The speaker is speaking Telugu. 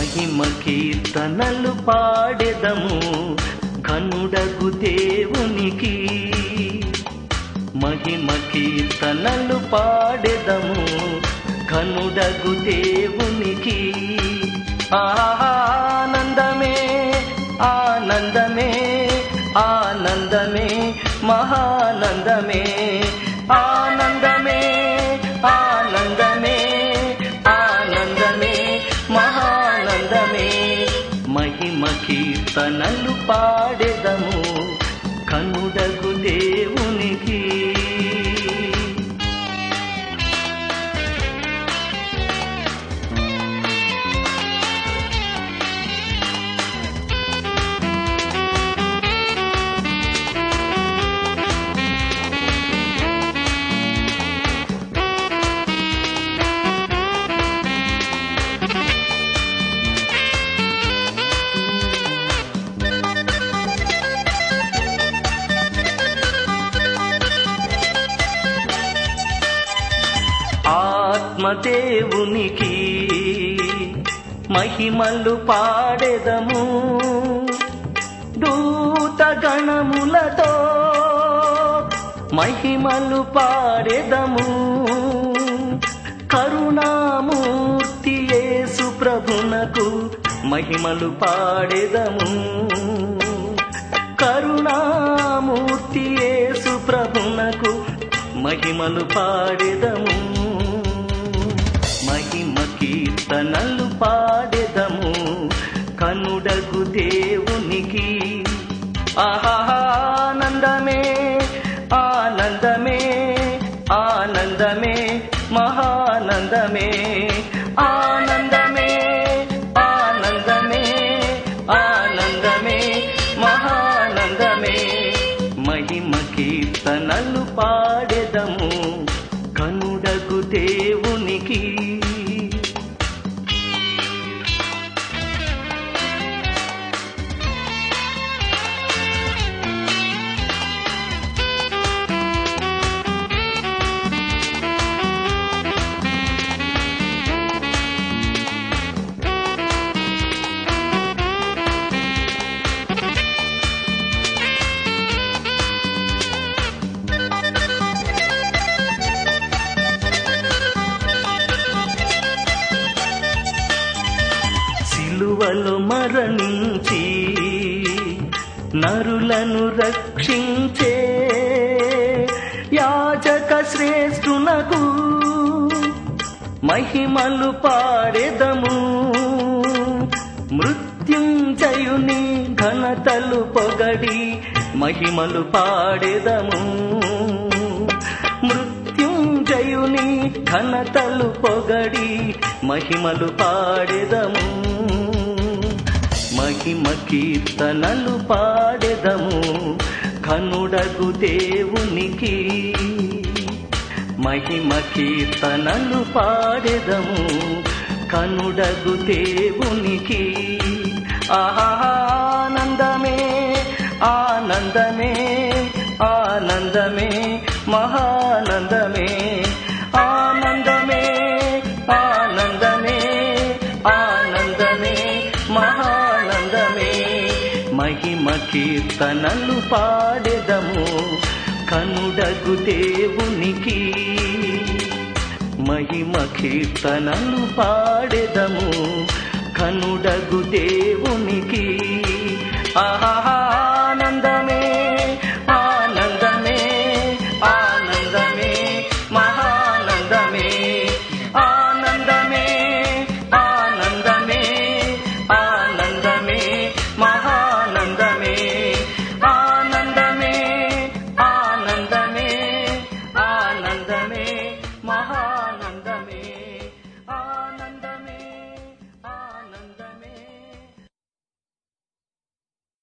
మహిమ కీర్తనలు పాడెదము ఘనుడగు దేవునికి మహిమ కీర్తనలు పాడెదము ఘనుడగు దేవునికి ఆనందమే ఆనందమే ఆనందమే మహానందమే ఆనందమే ఆనందమే ఆనందమే మహానందమే మహిమ కీర్తనలు పాడెదము కనుడగు దేవునికి ఆత్మదేవునికి మహిమలు పాడెదము దూత గణములతో మహిమలు పాడెదము కరుణామూర్తి యేసు ప్రభునకు మహిమలు పాడెదము కరుణామూర్తి యేసు ప్రభునకు మహిమలు పాడెదము మహిమ కీర్తనలు పాడెదము కనుడగు దేవునికి ఆనందమే ఆనందమే ఆనందమే మహానందమే ఆనందమే ఆనందమే ఆనందమే మహానందమే మహిమ కీర్తనలు పాడెదము కనుడగు దేవునికి సిలువలు మరణించి నరులను రక్షించే యాజక శ్రేష్ఠునకు మహిమలు పాడెదము మృత్యుంజయుని ఘనతలు పొగడి మహిమలు పాడెదము మృత్యుంజయుని ఘనతలు పొగడి మహిమలు పాడెదము మహిమ కీర్తనలు పాడెదము కనుడగు దేవునికి మహిమ కీర్తనలు పాడెదము కనుడగు దేవునికి ఆనందమే ఆనందమే ఆనందమే మహానందమే ఆనందమే ఆనందమే ఆనందమే మహానందమే మహిమ కీర్తనలు పాడెదము కనుడగు దేవునికి మహిమ కీర్తనలు పాడెదము కనుడగు దేవునికి ఆహా